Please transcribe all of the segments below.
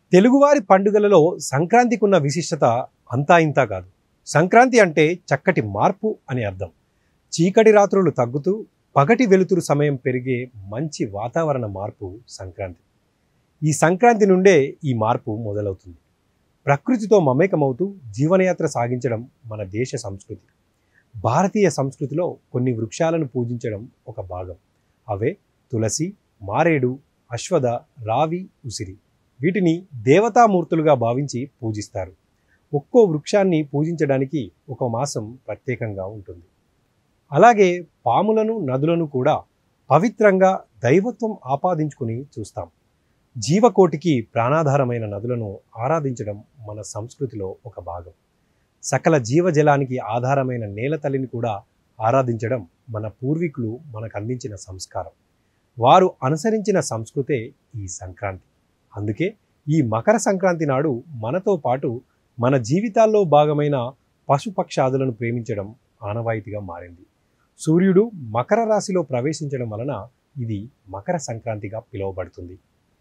తెలుగువారి పండుగలలో సంక్రాంతికి ఉన్న విశిష్టత అంతా ఇంతా కాదు సంక్రాంతి అంటే చక్కటి మార్పు అని అర్థం చీకటి రాత్రులు తగ్గుతూ పగటి వెలుతురు సమయం పెరిగే మంచి వాతావరణ మార్పు సంక్రాంతి ఈ సంక్రాంతి నుండే ఈ మార్పు మొదలవుతుంది ప్రకృతితో మమేకమవుతూ జీవనయాత్ర సాగించడం మన దేశ సంస్కృతి భారతీయ సంస్కృతిలో కొన్ని వృక్షాలను పూజించడం ఒక భాగం అవే తులసి మారేడు అశ్వథ రావి ఉసిరి వీటిని దేవతామూర్తులుగా భావించి పూజిస్తారు ఒక్కో వృక్షాన్ని పూజించడానికి ఒక మాసం ప్రత్యేకంగా ఉంటుంది అలాగే పాములను నదులను కూడా పవిత్రంగా దైవత్వం ఆపాదించుకుని చూస్తాం జీవకోటికి ప్రాణాధారమైన నదులను ఆరాధించడం మన సంస్కృతిలో ఒక భాగం సకల జీవజలానికి ఆధారమైన నేల తల్లిని కూడా ఆరాధించడం మన పూర్వీకులు మనకు అందించిన సంస్కారం వారు అనుసరించిన సంస్కృతే ఈ సంక్రాంతి అందుకే ఈ మకర సంక్రాంతి నాడు మనతో పాటు మన జీవితాల్లో భాగమైన పశుపక్షాదులను ప్రేమించడం ఆనవాయితీగా మారింది సూర్యుడు మకర రాశిలో ప్రవేశించడం వలన ఇది మకర సంక్రాంతిగా పిలువబడుతుంది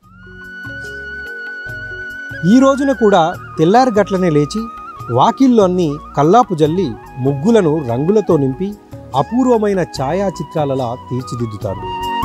ఈ రోజున కూడా తెల్లారి గట్లనే లేచి వాకిల్లో అన్ని కల్లాపు జల్లి ముగ్గులను రంగులతో నింపి అపూర్వమైన ఛాయాచిత్రాలలా తీర్చిదిద్దుతారు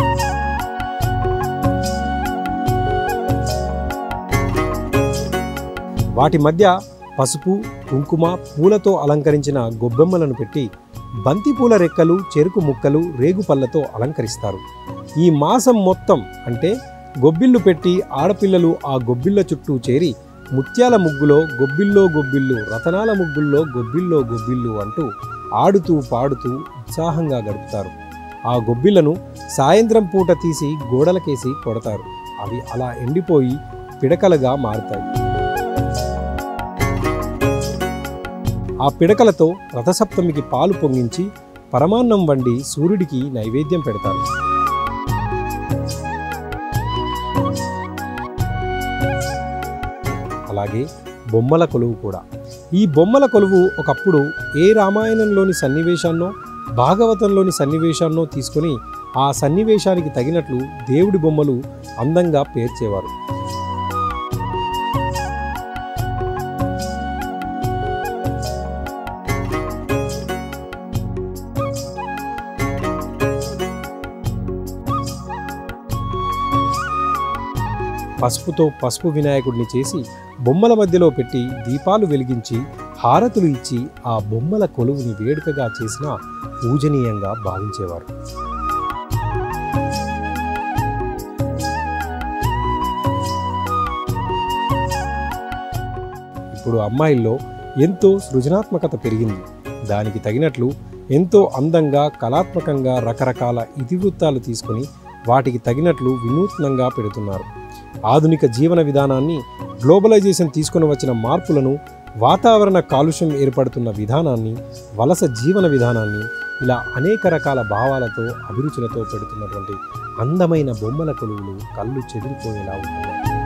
వాటి మధ్య పసుపు కుంకుమ పూలతో అలంకరించిన గొబ్బెమ్మలను పెట్టి బంతిపూల రెక్కలు చెరుకు ముక్కలు రేగుపళ్ళతో అలంకరిస్తారు ఈ మాసం మొత్తం అంటే గొబ్బిళ్ళు పెట్టి ఆడపిల్లలు ఆ గొబ్బిళ్ళ చుట్టూ చేరి ముత్యాల ముగ్గులో గొబ్బిల్లో గొబ్బిళ్ళు రతనాల ముగ్గుల్లో గొబ్బిల్లో గొబ్బిళ్ళు అంటూ ఆడుతూ పాడుతూ ఉత్సాహంగా గడుపుతారు ఆ గొబ్బిళ్లను సాయంత్రం పూట తీసి గోడలకేసి కొడతారు అవి అలా ఎండిపోయి పిడకలుగా మారుతాయి ఆ పిడకలతో రథసప్తమికి పాలు పొంగించి పరమాన్నం వండి సూర్యుడికి నైవేద్యం పెడతారు అలాగే బొమ్మల కొలువు కూడా ఈ బొమ్మల కొలువు ఒకప్పుడు ఏ రామాయణంలోని సన్నివేశాన్నో భాగవతంలోని సన్నివేశాన్నో తీసుకొని ఆ సన్నివేశానికి తగినట్లు దేవుడి బొమ్మలు అందంగా పేర్చేవారు పసుపుతో పసుపు వినాయకుడిని చేసి బొమ్మల మధ్యలో పెట్టి దీపాలు వెలిగించి హారతులు ఇచ్చి ఆ బొమ్మల కొలువుని వేడుకగా చేసిన పూజనీయంగా భావించేవారు ఇప్పుడు అమ్మాయిల్లో ఎంతో సృజనాత్మకత పెరిగింది దానికి తగినట్లు ఎంతో అందంగా కళాత్మకంగా రకరకాల ఇతివృత్తాలు తీసుకొని వాటికి తగినట్లు వినూత్నంగా పెడుతున్నారు ఆధునిక జీవన విధానాన్ని గ్లోబలైజేషన్ తీసుకుని వచ్చిన మార్పులను వాతావరణ కాలుష్యం ఏర్పడుతున్న విధానాన్ని వలస జీవన విధానాన్ని ఇలా అనేక రకాల భావాలతో అభిరుచులతో పెడుతున్నటువంటి అందమైన బొమ్మల కొలువులు కళ్ళు చెదిరిపోయేలా ఉంటున్నాయి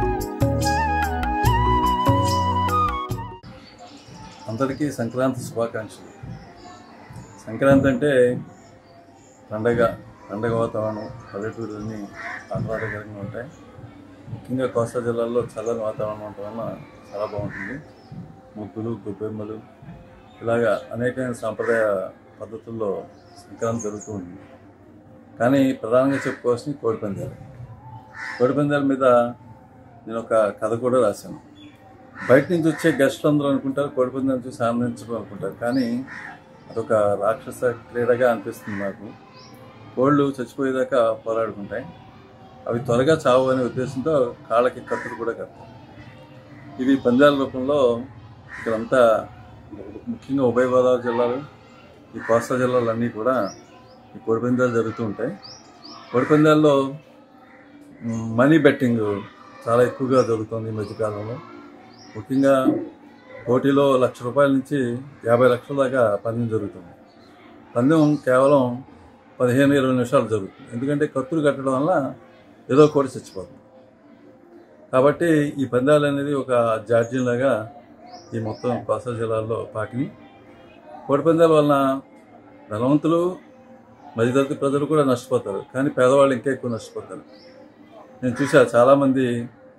అందరికీ సంక్రాంతి శుభాకాంక్షలు సంక్రాంతి అంటే పండగ పండగ వాతావరణం పల్లెటూరులన్నీ ఆహ్లాదకరంగా ఉంటాయి ముఖ్యంగా కోస్తా జిల్లాలో చల్లని వాతావరణం ఉండటం వలన చాలా బాగుంటుంది ముగ్గులు గొబ్బెమ్మలు ఇలాగా అనేకమైన సాంప్రదాయ పద్ధతుల్లో సంక్రాంతి జరుగుతూ ఉంటుంది కానీ ప్రధానంగా చెప్పుకోవాల్సిన కోడిపందాలు కోడిపందాల మీద నేను ఒక కథ కూడా రాశాను బయట నుంచి వచ్చే గెస్టులు అందరూ అనుకుంటారు కోడిపందాన్ని చూసి ఆనందించడం అనుకుంటారు కానీ అదొక రాక్షస క్రీడగా అనిపిస్తుంది నాకు కోళ్ళు చచ్చిపోయేదాకా పోరాడుకుంటాయి అవి త్వరగా చావు అనే ఉద్దేశంతో కాళ్ళకి కత్తులు కూడా కడతాయి ఇవి పందాల రూపంలో ఇక్కడంతా ముఖ్యంగా ఉభయ గోదావరి జిల్లాలు ఈ కోస్తా జిల్లాలు అన్నీ కూడా ఈ కోడిపందాలు జరుగుతూ ఉంటాయి కోడిపందాల్లో మ్, మనీ బెట్టింగ్ చాలా ఎక్కువగా జరుగుతుంది ఈ మధ్యకాలంలో ముఖ్యంగా పోటీలో లక్ష రూపాయల నుంచి యాభై లక్షల దాకా పందెం జరుగుతుంది పందెం కేవలం పదిహేను ఇరవై నిమిషాలు జరుగుతుంది ఎందుకంటే కత్తులు కట్టడం వల్ల ఏదో కోడి చచ్చిపోతుంది కాబట్టి ఈ పందాలు అనేది ఒక జాడ్యంలాగా ఈ మొత్తం కోస్తా జిల్లాలో పాకిని కోడి పందాల వలన ధనవంతులు మధ్యతరగతి ప్రజలు కూడా నష్టపోతారు కానీ పేదవాళ్ళు ఇంకా ఎక్కువ నష్టపోతారు నేను చూసా చాలామంది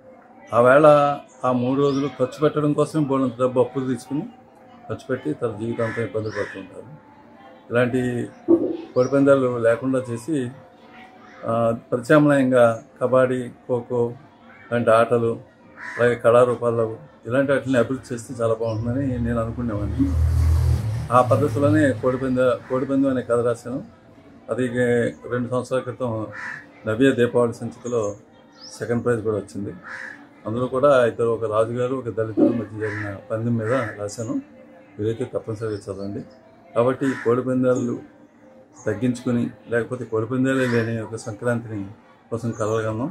ఆ వేళ ఆ మూడు రోజులు ఖర్చు పెట్టడం కోసం బోనంత డబ్బు అప్పులు తీసుకుని ఖర్చు పెట్టి తన జీవితాంతం ఇబ్బంది పడుతుంటారు ఇలాంటి కోడిపందాలు లేకుండా చేసి ఆ, ప్రత్యామ్నాయంగా కబడ్డీ ఖోఖో లాంటి ఆటలు అలాగే కళారూపాలు ఇలాంటి వాటిని అభివృద్ధి చేస్తే చాలా బాగుంటుందని నేను అనుకునేవాడిని ఆ పద్ధతిలోనే కోడిపంద కోడిపందెం అనే కథ రాశాను అది రెండు సంవత్సరాల క్రితం నవ్య దీపావళి సంచికలో సెకండ్ ప్రైజ్ కూడా వచ్చింది అందులో కూడా ఇద్దరు ఒక రాజుగారు ఒక దళితుల మధ్య జరిగిన పందెం మీద రాశాను వీరైతే తప్పనిసరిగా చదవండి కాబట్టి ఈ కోడిపందాలు తగ్గించుకుని లేకపోతే కోడిపందాలే లేని ఒక సంక్రాంతిని కోసం కలగలను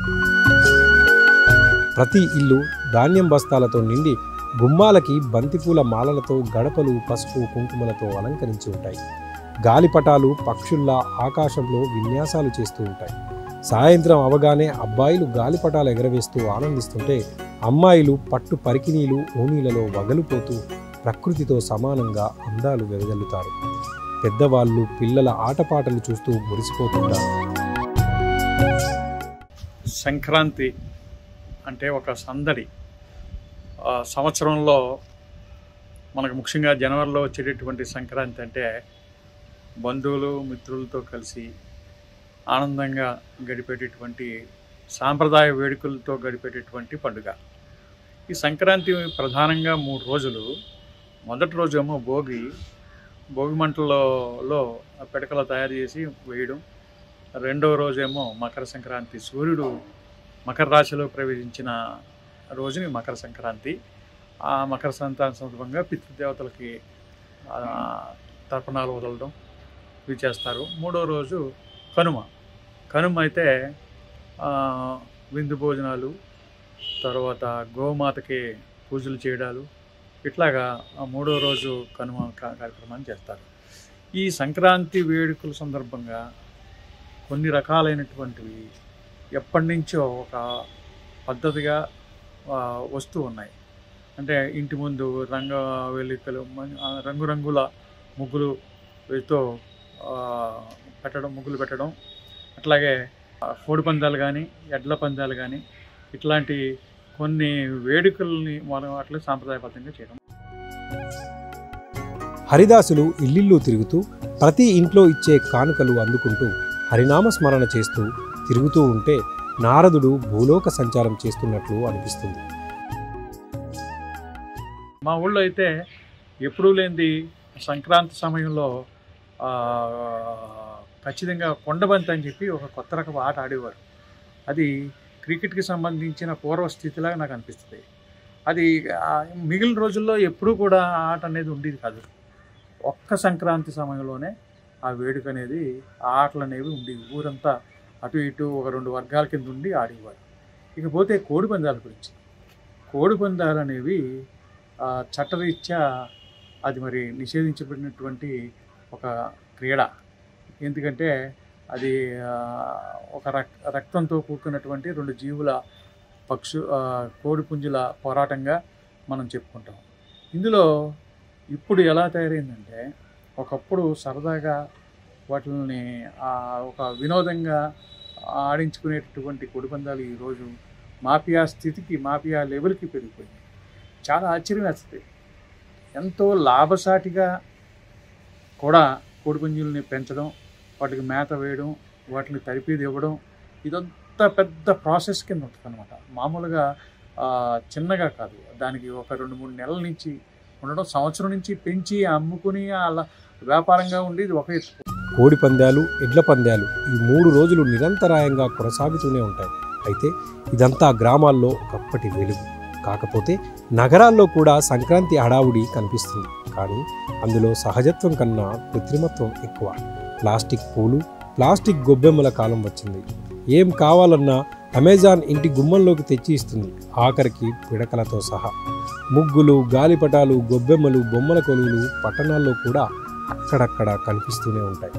ప్రతి ఇల్లు ధాన్యం బస్తాలతో నిండి గుమ్మాలకి బంతిపూల మాలలతో గడపలు పసుపు కుంకుమలతో అలంకరించి ఉంటాయి గాలిపటాలు పక్షుల్లా ఆకాశంలో విన్యాసాలు చేస్తూ ఉంటాయి సాయంత్రం అవగానే అబ్బాయిలు గాలిపటాలు ఎగరవేస్తూ ఆనందిస్తుంటే అమ్మాయిలు పట్టు పరికినీలు ఓణీలలో వగలుపోతూ ప్రకృతితో సమానంగా అందాలు వెదజల్లుతారు పెద్దవాళ్ళు పిల్లల ఆటపాటలు చూస్తూ మురిసిపోతుంటారు సంక్రాంతి అంటే ఒక సందడి ఆ సంవత్సరంలో మనకు ముఖ్యంగా జనవరిలో వచ్చేటటువంటి సంక్రాంతి అంటే బంధువులు మిత్రులతో కలిసి ఆనందంగా గడిపేటటువంటి సాంప్రదాయ వేడుకలతో గడిపేటటువంటి పండుగ ఈ సంక్రాంతి ప్రధానంగా మూడు రోజులు మొదటి రోజు ఏమో భోగి భోగి మంటలలో లో పిడకలు తయారు చేసి వేయడం రెండో రోజేమో మకర సంక్రాంతి సూర్యుడు మకర రాశిలో ప్రవేశించిన రోజుని మకర సంక్రాంతి ఆ మకర సంక్రాంతి సందర్భంగా పితృదేవతలకి ఆ, తర్పణాలు వదలడం ఇవి చేస్తారు మూడో రోజు కనుమ కనుమ అయితే ఆ, విందు భోజనాలు తర్వాత గోమాతకి పూజలు చేయడాలు ఇట్లాగా ఆ మూడో రోజు కనుమ కా- కార్యక్రమాన్ని చేస్తారు ఈ సంక్రాంతి వేడుకల సందర్భంగా కొన్ని రకాలైనటువంటివి ఎప్పటి నుంచో ఒక పద్ధతిగా ఆ, వస్తూ ఉన్నాయి అంటే ఇంటి ముందు రంగ వెలికలు మ- ఆ, రంగురంగుల ముగ్గులు వీటితో ఆ, పెట్టడం ముగ్గులు పెట్టడం అట్లాగే ఆ, కోడి పందాలు కానీ ఎడ్ల పందాలు కానీ ఇట్లాంటి కొన్ని వేడుకల్ని మనం అట్లా సాంప్రదాయబద్ధంగా చేయడం హరిదాసులు ఇల్లిల్లు తిరుగుతూ ప్రతి ఇంట్లో ఇచ్చే కానుకలు అందుకుంటూ హరినామ స్మరణ చేస్తూ తిరుగుతూ ఉంటే నారదుడు భూలోక సంచారం చేస్తున్నట్లు అనిపిస్తుంది మా ఊళ్ళో అయితే ఎప్పుడూ లేనిది సంక్రాంతి సమయంలో ఆ, ఖచ్చితంగా కొండబంతి అని చెప్పి ఒక కొత్త రకం ఆట ఆడేవారు అది క్రికెట్కి సంబంధించిన పూర్వస్థితిలాగా నాకు అనిపిస్తుంది అది ఆ, మిగిలిన రోజుల్లో ఎప్పుడూ కూడా ఆ ఆట అనేది ఉండేది కాదు ఒక్క సంక్రాంతి సమయంలోనే ఆ వేడుక అనేది ఆ ఆటలు అనేవి ఉండేవి ఊరంతా అటు ఇటు ఒక రెండు వర్గాల కింద ఉండి ఆడేవారు ఇకపోతే కోడి పందాల గురించి కోడి పందాలు అనేవి ఆ, చట్టరీత్యా అది మరి నిషేధించబడినటువంటి ఒక క్రీడ ఎందుకంటే అది ఆ, ఒక రక్ రక్తంతో కూడుకున్నటువంటి రెండు జీవుల పక్షు ఆ, కోడిపుంజుల పోరాటంగా మనం చెప్పుకుంటాం ఇందులో ఇప్పుడు ఎలా తయారైందంటే ఒకప్పుడు సరదాగా వాటిని ఆ, ఒక వినోదంగా ఆడించుకునేటటువంటి కోడిపందాలు ఈరోజు మాఫియా స్థితికి మాఫియా లెవెల్కి పెరిగిపోయింది చాలా ఆశ్చర్యం వేస్తుంది ఎంతో లాభసాటిగా కూడా కోడిపుంజుల్ని పెంచడం వాటికి మేత వేయడం వాటిని తరిపీది ఇవ్వడం ఇదంతా పెద్ద ప్రాసెస్ కింద ఉంటుంది అనమాట మామూలుగా ఆ, చిన్నగా కాదు దానికి ఒక రెండు మూడు నెలల నుంచి ఉండడం సంవత్సరం నుంచి పెంచి అమ్ముకుని అలా వ్యాపారంగా ఉండేది ఒక ఎత్తు కోడి పందాలు ఎడ్ల పందాలు ఈ మూడు రోజులు నిరంతరాయంగా కొనసాగుతూనే ఉంటాయి అయితే ఇదంతా గ్రామాల్లో ఒకప్పటి వెలుగు కాకపోతే నగరాల్లో కూడా సంక్రాంతి హడావుడి కనిపిస్తుంది కానీ అందులో సహజత్వం కన్నా కృత్రిమత్వం ఎక్కువ ప్లాస్టిక్ పూలు ప్లాస్టిక్ గొబ్బెమ్మల కాలం వచ్చింది ఏం కావాలన్నా అమెజాన్ ఇంటి గుమ్మంలోకి తెచ్చి ఇస్తుంది ఆఖరికి పిడకలతో సహా ముగ్గులు గాలిపటాలు గొబ్బెమ్మలు బొమ్మల కొలువులు పట్టణాల్లో కూడా అక్కడక్కడ కనిపిస్తూనే ఉంటాయి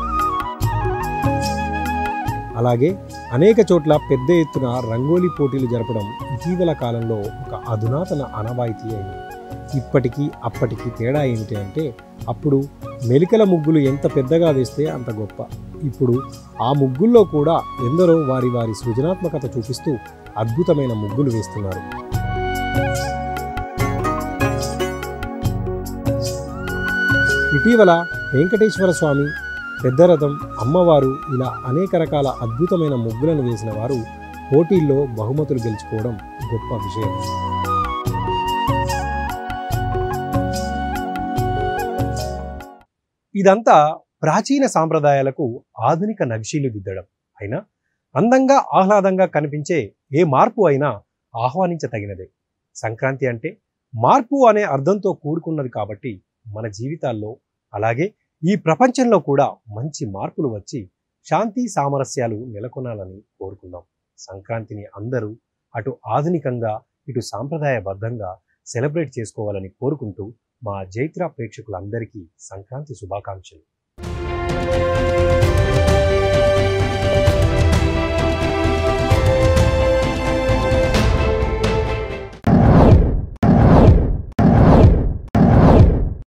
అలాగే అనేక చోట్ల పెద్ద ఎత్తున రంగోలీ పోటీలు జరపడం ఇటీవల కాలంలో ఒక అధునాతన అనవాయితీ అయింది ఇప్పటికీ అప్పటికి తేడా ఏమిటి అంటే అప్పుడు మెలికల ముగ్గులు ఎంత పెద్దగా వేస్తే అంత గొప్ప ఇప్పుడు ఆ ముగ్గుల్లో కూడా ఎందరో వారి వారి సృజనాత్మకత చూపిస్తూ అద్భుతమైన ముగ్గులు వేస్తున్నారు ఇటీవల వెంకటేశ్వర స్వామి పెద్ద రథం అమ్మవారు ఇలా అనేక రకాల అద్భుతమైన ముగ్గులను వేసిన వారు పోటీల్లో బహుమతులు గెలుచుకోవడం గొప్ప విషయం ఇదంతా ప్రాచీన సాంప్రదాయాలకు ఆధునిక నగిషీలు దిద్దడం అయినా అందంగా ఆహ్లాదంగా కనిపించే ఏ మార్పు అయినా ఆహ్వానించతగినదే సంక్రాంతి అంటే మార్పు అనే అర్థంతో కూడుకున్నది కాబట్టి మన జీవితాల్లో అలాగే ఈ ప్రపంచంలో కూడా మంచి మార్పులు వచ్చి శాంతి సామరస్యాలు నెలకొనాలని కోరుకుందాం సంక్రాంతిని అందరూ అటు ఆధునికంగా ఇటు సాంప్రదాయబద్ధంగా సెలబ్రేట్ చేసుకోవాలని కోరుకుంటూ మా జైత్ర ప్రేక్షకులందరికీ సంక్రాంతి శుభాకాంక్షలు